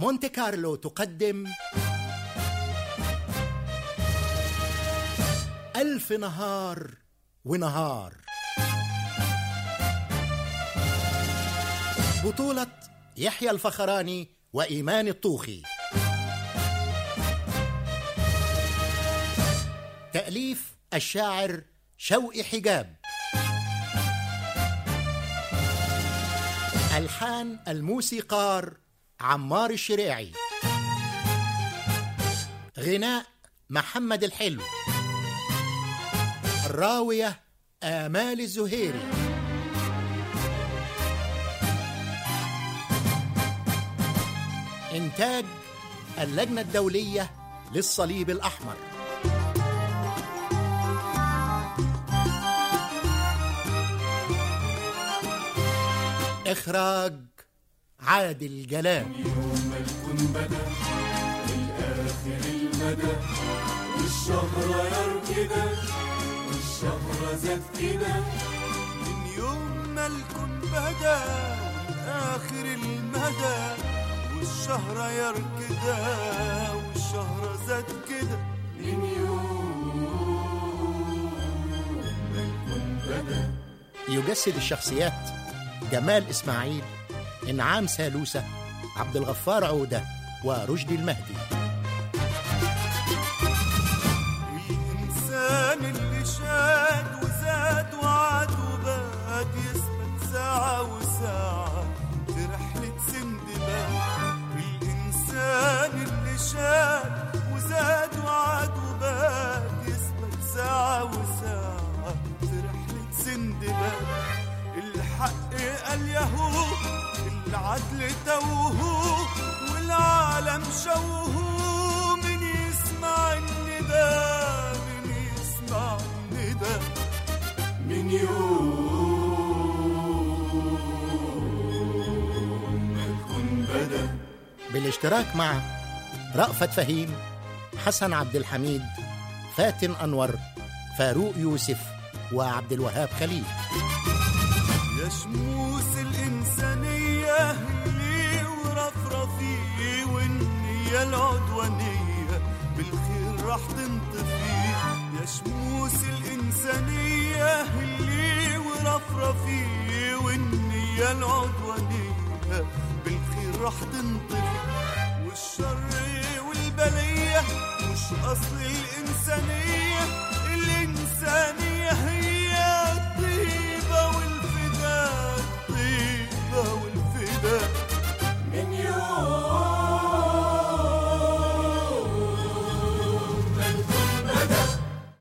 مونte كارلو تقدم ألف نهار ونهار بطولة يحيى الفخراني وإيمان الطوخي تأليف الشاعر شوقي حجاب ألحان الموسيقار عمار الشريعي غناء محمد الحلو الراوية آمال الزهيري إنتاج اللجنة الدولية للصليب الأحمر إخراج عادل جلال يوم الكون بدا للآخر المدى والشهر يار كده والشهر زاد كده من يوم ما الكون بدا آخر المدى والشهر يار كده والشهر زاد كده من يوم ما الكون بدا يجسد الشخصيات جمال إسماعيل إنعام سالوسة عبد الغفار عودة ورشدي المهدي الإنسان اللي شاد وزاد وعاد وباد يثبت ساعة وساعة في رحلة سندباد الإنسان اللي شاد وزاد وعاد وباد يثبت ساعة وساعة في رحلة سندباد الحق قال يهو العدل توهو والعالم شوهو من يسمع النداء من يسمع النداء من يوم ما الكون بدا بالاشتراك مع رأفت فهيم حسن عبد الحميد فاتن أنور فاروق يوسف وعبد الوهاب خليل يا شموس الإنسانية اللي ورفرفيه والنية العدوانية بالخير راح تنطفي يا شموس الإنسانية اللي ورفرفيه والنية العدوانية بالخير راح تنطفي والشر والبلية مش أصل الإنسانية الإنسانية هي الطيبة والفداء الطيبة والفداء من يوم